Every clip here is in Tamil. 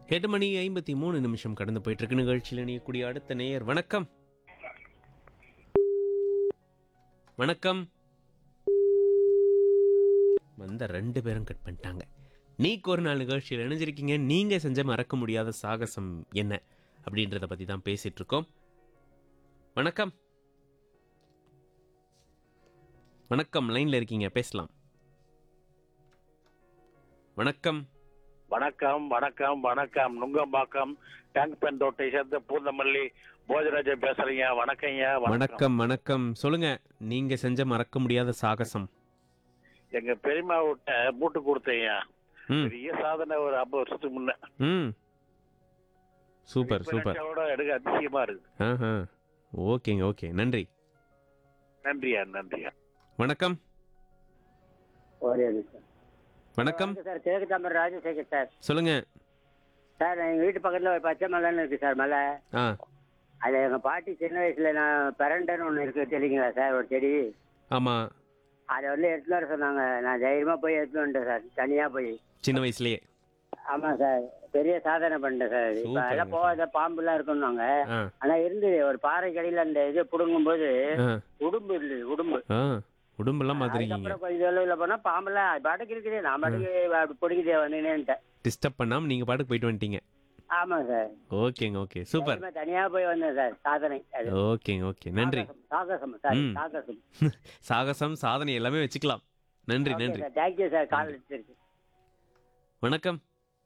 எட்டு மணி ஐம்பத்தி மூணு நிமிஷம் கடந்து போயிட்டு இருக்கு நிகழ்ச்சியில் இணையக்கூடிய அடுத்த நேயர் வணக்கம் வணக்கம் வந்த ரெண்டு பேரும் கட் பண்ணிட்டாங்க நீக்கு ஒரு நாள் நிகழ்ச்சியில் இணைஞ்சிருக்கீங்க நீங்க செஞ்ச மறக்க முடியாத சாகசம் என்ன அப்படின்றத பத்தி தான் பேசிட்டு இருக்கோம் வணக்கம் வணக்கம் லைன்ல இருக்கீங்க பேசலாம் வணக்கம் வணக்கம் வணக்கம் வணக்கம் நுங்கம்பாக்கம் டேங்க் பெண்டோட்டை சேர்ந்த பூந்தமல்லி போஜராஜன் பேசுறீங்க வணக்கங்க வணக்கம் வணக்கம் சொல்லுங்க நீங்க செஞ்ச மறக்க முடியாத சாகசம் எங்க பெரியம்மா விட்ட மூட்டு கொடுத்தீங்க ம் பெரிய சாதனை ஒரு ஐம்பது வருஷத்துக்கு முன்ன ம் சூப்பர் இப்ப சூப்பர் நினைச்சா கூட எனக்கு அதிசயமா இருக்கு ஆஹா ஓகேங்க ஓகே நன்றி நன்றியா நன்றியா வணக்கம் ஒரே நிமிஷம் வணக்கம் வணக்கம் சார் கிழக்கு தாம்பரம் ராஜசேகர் சார் சொல்லுங்க சார் எங்கள் வீட்டு பக்கத்தில் ஒரு பச்சை மலைன்னு இருக்குது சார் மலை ஆ அது எங்கள் பாட்டி சின்ன வயசில் நான் பெரண்டன்னு ஒன்று இருக்குது தெரியுங்களா சார் ஒரு செடி ஆமா அதை வந்து எடுத்துன்னு வர சொன்னாங்க நான் தைரியமாக போய் எடுத்துன்னு வந்துட்டேன் சார் தனியாக போய் சின்ன வயசுலயே ஆமாம் சார் பெரிய சாதனை பண்ணிட்டேன் சார் இப்போ சூப்பர்ங்க அதெல்லாம் போகாத பாம்புலாம் இருக்குன்னாங்க ஆ ஆனால் இருந்தது ஒரு பாறை கடியில் அந்த இது பிடுங்கும்போது ஆ உடும்பு இருந்தது உடும்பு ஆ உடம்பெல்லாம் மாத்திருக்கீங்க அதுக்கப்புறம் கொஞ்சம் தொலைவில் போனால் பாம்பெல்லாம் பாட்டுக்கு இருக்குது நான் பாட்டுக்கு அப்படி பிடிக்குதே வந்துனேன்ட்டேன் டிஸ்டர்ப் பண்ணாம நீங்க பாட்டுக்கு போயிட்டு வந்துட்டீங்க ஆமாம் சார் ஓகேங்க ஓகே சூப்பர் தைரியமா தனியா போய் வந்தேன் சார் சாதனை அது ஓகேங்க ஓகே நன்றி சாகசம் சாரி ம். சாகசம் சாகசம் சாதனை எல்லாமே வச்சுக்கலாம் நன்றி நன்றி சார் தேங்க்யூ சார் கால் எடுத்துருக்கு வணக்கம்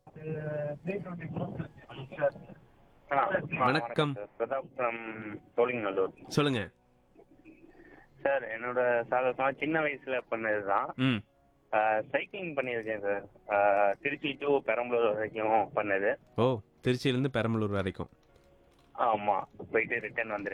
வணக்கம். சார். பிரதாப் ஃப்ரம் சோழிங்கநல்லூர் சொல்லுங்க சார் என்னோட சாகசம் சின்ன வயசுல பண்ணதுதான் ம் சைக்கிளிங் பண்ணியிருக்கேன் சார் ஆஹ் திருச்சி டு பெரம்பலூர் வரைக்கும் பண்ணது ஓ திருச்சியிலேருந்து பெரம்பலூர் வரைக்கும் ஆமா போயிட்டு ரிட்டர்ன் வந்துரு